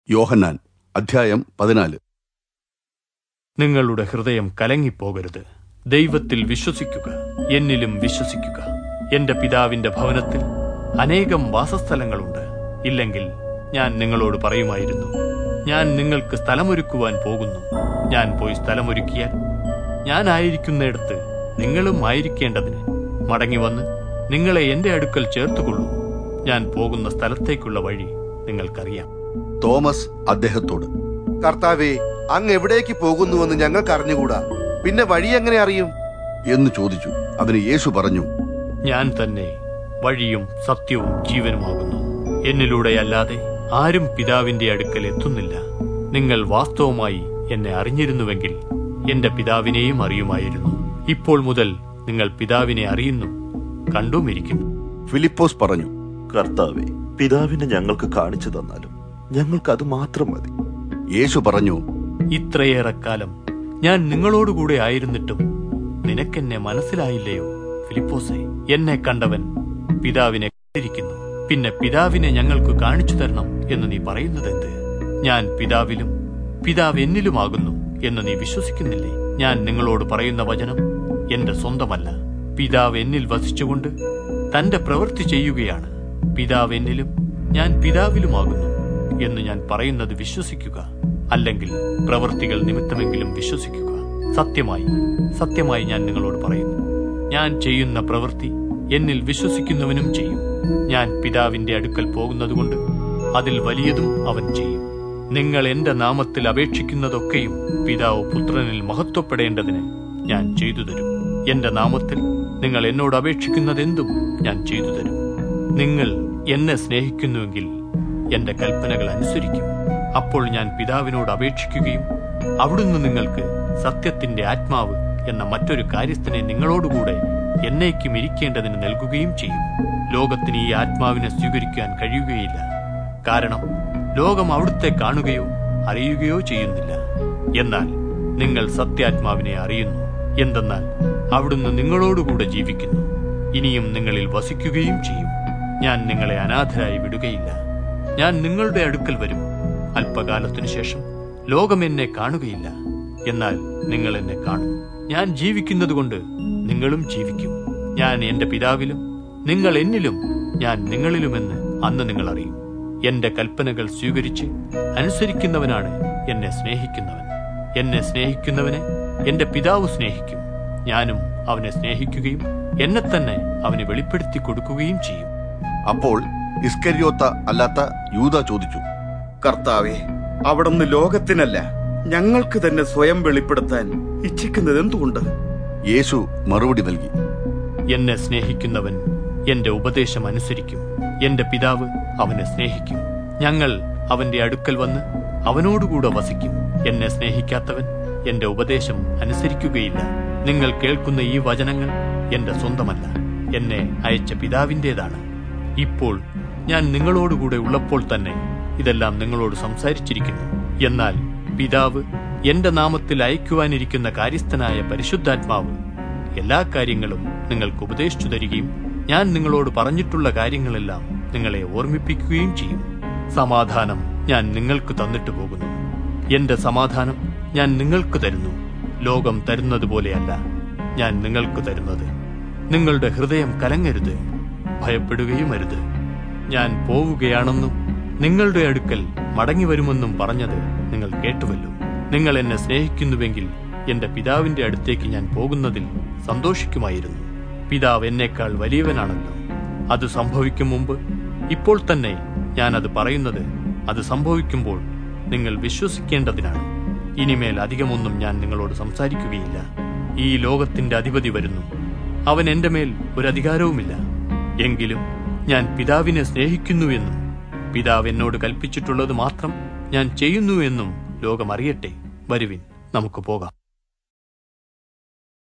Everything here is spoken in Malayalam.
യോഹന്നാൻ അധ്യായം പതിനാല് നിങ്ങളുടെ ഹൃദയം കലങ്ങിപ്പോകരുത് ദൈവത്തിൽ വിശ്വസിക്കുക എന്നിലും വിശ്വസിക്കുക എന്റെ പിതാവിന്റെ ഭവനത്തിൽ അനേകം വാസസ്ഥലങ്ങളുണ്ട് ഇല്ലെങ്കിൽ ഞാൻ നിങ്ങളോട് പറയുമായിരുന്നു ഞാൻ നിങ്ങൾക്ക് സ്ഥലമൊരുക്കുവാൻ പോകുന്നു ഞാൻ പോയി സ്ഥലമൊരുക്കിയാൽ ഞാൻ ആയിരിക്കുന്നിടത്ത് നിങ്ങളും ആയിരിക്കേണ്ടതിന് മടങ്ങി വന്ന് നിങ്ങളെ എന്റെ അടുക്കൽ ചേർത്തുകൊള്ളൂ ഞാൻ പോകുന്ന സ്ഥലത്തേക്കുള്ള വഴി നിങ്ങൾക്കറിയാം തോമസ് അദ്ദേഹത്തോട് കർത്താവേ അങ്ങ് എവിടേക്ക് പോകുന്നുവെന്ന് ഞങ്ങൾക്ക് അറിഞ്ഞുകൂടാ പിന്നെ വഴി എങ്ങനെ അറിയും എന്ന് ചോദിച്ചു അതിന് യേശു പറഞ്ഞു ഞാൻ തന്നെ വഴിയും സത്യവും ജീവനുമാകുന്നു എന്നിലൂടെയല്ലാതെ ആരും പിതാവിന്റെ അടുക്കൽ എത്തുന്നില്ല നിങ്ങൾ വാസ്തവമായി എന്നെ അറിഞ്ഞിരുന്നുവെങ്കിൽ എന്റെ പിതാവിനെയും അറിയുമായിരുന്നു ഇപ്പോൾ മുതൽ നിങ്ങൾ പിതാവിനെ അറിയുന്നു കണ്ടുമിരിക്കുന്നു ഫിലിപ്പോസ് പറഞ്ഞു കർത്താവെ പിതാവിനെ ഞങ്ങൾക്ക് കാണിച്ചു തന്നാലും ഞങ്ങൾക്ക് അത് മാത്രം മതി യേശു പറഞ്ഞു ഇത്രയേറെ കാലം ഞാൻ നിങ്ങളോടുകൂടെ ആയിരുന്നിട്ടും നിനക്കെന്നെ മനസ്സിലായില്ലയോ ഫിലിപ്പോസേ എന്നെ കണ്ടവൻ പിതാവിനെ കണ്ടിരിക്കുന്നു പിന്നെ പിതാവിനെ ഞങ്ങൾക്ക് കാണിച്ചു തരണം എന്ന് നീ പറയുന്നതെന്ത് ഞാൻ പിതാവിലും പിതാവ് എന്നിലുമാകുന്നു എന്ന് നീ വിശ്വസിക്കുന്നില്ലേ ഞാൻ നിങ്ങളോട് പറയുന്ന വചനം എന്റെ സ്വന്തമല്ല പിതാവ് എന്നിൽ വസിച്ചുകൊണ്ട് തന്റെ പ്രവൃത്തി ചെയ്യുകയാണ് പിതാവ് എന്നിലും ഞാൻ പിതാവിലുമാകുന്നു എന്ന് ഞാൻ പറയുന്നത് വിശ്വസിക്കുക അല്ലെങ്കിൽ പ്രവൃത്തികൾ നിമിത്തമെങ്കിലും വിശ്വസിക്കുക സത്യമായി സത്യമായി ഞാൻ നിങ്ങളോട് പറയുന്നു ഞാൻ ചെയ്യുന്ന പ്രവൃത്തി എന്നിൽ വിശ്വസിക്കുന്നവനും ചെയ്യും ഞാൻ പിതാവിന്റെ അടുക്കൽ പോകുന്നതുകൊണ്ട് അതിൽ വലിയതും അവൻ ചെയ്യും നിങ്ങൾ എന്റെ നാമത്തിൽ അപേക്ഷിക്കുന്നതൊക്കെയും പിതാവ് പുത്രനിൽ മഹത്വപ്പെടേണ്ടതിന് ഞാൻ ചെയ്തു തരും എന്റെ നാമത്തിൽ നിങ്ങൾ എന്നോട് അപേക്ഷിക്കുന്നതെന്തും ഞാൻ ചെയ്തു തരും നിങ്ങൾ എന്നെ സ്നേഹിക്കുന്നുവെങ്കിൽ എന്റെ കൽപ്പനകൾ അനുസരിക്കും അപ്പോൾ ഞാൻ പിതാവിനോട് അപേക്ഷിക്കുകയും അവിടുന്ന് നിങ്ങൾക്ക് സത്യത്തിന്റെ ആത്മാവ് എന്ന മറ്റൊരു കാര്യസ്ഥനെ നിങ്ങളോടുകൂടെ എന്നേക്കും ഇരിക്കേണ്ടതിന് നൽകുകയും ചെയ്യും ലോകത്തിന് ഈ ആത്മാവിനെ സ്വീകരിക്കാൻ കഴിയുകയില്ല കാരണം ലോകം അവിടുത്തെ കാണുകയോ അറിയുകയോ ചെയ്യുന്നില്ല എന്നാൽ നിങ്ങൾ സത്യാത്മാവിനെ അറിയുന്നു എന്തെന്നാൽ അവിടുന്ന് നിങ്ങളോടുകൂടെ ജീവിക്കുന്നു ഇനിയും നിങ്ങളിൽ വസിക്കുകയും ചെയ്യും ഞാൻ നിങ്ങളെ അനാഥരായി വിടുകയില്ല ഞാൻ നിങ്ങളുടെ അടുക്കൽ വരും അല്പകാലത്തിനു ശേഷം ലോകം എന്നെ കാണുകയില്ല എന്നാൽ നിങ്ങൾ എന്നെ കാണും ഞാൻ ജീവിക്കുന്നതുകൊണ്ട് നിങ്ങളും ജീവിക്കും ഞാൻ എന്റെ പിതാവിലും നിങ്ങൾ എന്നിലും ഞാൻ നിങ്ങളിലുമെന്ന് അന്ന് നിങ്ങൾ അറിയും എന്റെ കൽപ്പനകൾ സ്വീകരിച്ച് അനുസരിക്കുന്നവനാണ് എന്നെ സ്നേഹിക്കുന്നവൻ എന്നെ സ്നേഹിക്കുന്നവനെ എന്റെ പിതാവ് സ്നേഹിക്കും ഞാനും അവനെ സ്നേഹിക്കുകയും എന്നെ തന്നെ അവന് വെളിപ്പെടുത്തി കൊടുക്കുകയും ചെയ്യും അപ്പോൾ ഇസ്കരിയോത്ത അല്ലാത്ത യൂത ചോദിച്ചു കർത്താവെ അവിടുന്ന് ലോകത്തിനല്ല ഞങ്ങൾക്ക് തന്നെ സ്വയം വെളിപ്പെടുത്താൻ ഇച്ഛിക്കുന്നത് എന്തുകൊണ്ട് യേശു മറുപടി നൽകി എന്നെ സ്നേഹിക്കുന്നവൻ എന്റെ ഉപദേശം അനുസരിക്കും എന്റെ പിതാവ് അവനെ സ്നേഹിക്കും ഞങ്ങൾ അവന്റെ അടുക്കൽ വന്ന് അവനോടുകൂടെ വസിക്കും എന്നെ സ്നേഹിക്കാത്തവൻ എന്റെ ഉപദേശം അനുസരിക്കുകയില്ല നിങ്ങൾ കേൾക്കുന്ന ഈ വചനങ്ങൾ എന്റെ സ്വന്തമല്ല എന്നെ അയച്ച പിതാവിൻ്റെതാണ് ഇപ്പോൾ ഞാൻ നിങ്ങളോടുകൂടെ ഉള്ളപ്പോൾ തന്നെ ഇതെല്ലാം നിങ്ങളോട് സംസാരിച്ചിരിക്കുന്നു എന്നാൽ പിതാവ് എന്റെ നാമത്തിൽ അയക്കുവാനിരിക്കുന്ന കാര്യസ്ഥനായ പരിശുദ്ധാത്മാവ് എല്ലാ കാര്യങ്ങളും നിങ്ങൾക്ക് ഉപദേശിച്ചു തരികയും ഞാൻ നിങ്ങളോട് പറഞ്ഞിട്ടുള്ള കാര്യങ്ങളെല്ലാം നിങ്ങളെ ഓർമ്മിപ്പിക്കുകയും ചെയ്യും സമാധാനം ഞാൻ നിങ്ങൾക്ക് തന്നിട്ട് പോകുന്നു എന്റെ സമാധാനം ഞാൻ നിങ്ങൾക്ക് തരുന്നു ലോകം തരുന്നത് പോലെയല്ല ഞാൻ നിങ്ങൾക്ക് തരുന്നത് നിങ്ങളുടെ ഹൃദയം കലങ്ങരുത് ഭയപ്പെടുകയും അരുത് ഞാൻ പോവുകയാണെന്നും നിങ്ങളുടെ അടുക്കൽ മടങ്ങി വരുമെന്നും പറഞ്ഞത് നിങ്ങൾ കേട്ടുവല്ലോ നിങ്ങൾ എന്നെ സ്നേഹിക്കുന്നുവെങ്കിൽ എന്റെ പിതാവിന്റെ അടുത്തേക്ക് ഞാൻ പോകുന്നതിൽ സന്തോഷിക്കുമായിരുന്നു പിതാവ് എന്നേക്കാൾ വലിയവനാണല്ലോ അത് സംഭവിക്കും മുമ്പ് ഇപ്പോൾ തന്നെ ഞാൻ അത് പറയുന്നത് അത് സംഭവിക്കുമ്പോൾ നിങ്ങൾ വിശ്വസിക്കേണ്ടതിനാണ് ഇനിമേൽ അധികമൊന്നും ഞാൻ നിങ്ങളോട് സംസാരിക്കുകയില്ല ഈ ലോകത്തിന്റെ അധിപതി വരുന്നു അവൻ എന്റെ മേൽ ഒരു അധികാരവുമില്ല എങ്കിലും ഞാൻ പിതാവിനെ സ്നേഹിക്കുന്നുവെന്നും പിതാവ് എന്നോട് കൽപ്പിച്ചിട്ടുള്ളത് മാത്രം ഞാൻ ചെയ്യുന്നുവെന്നും ലോകം അറിയട്ടെ വരുവിൻ നമുക്ക് പോകാം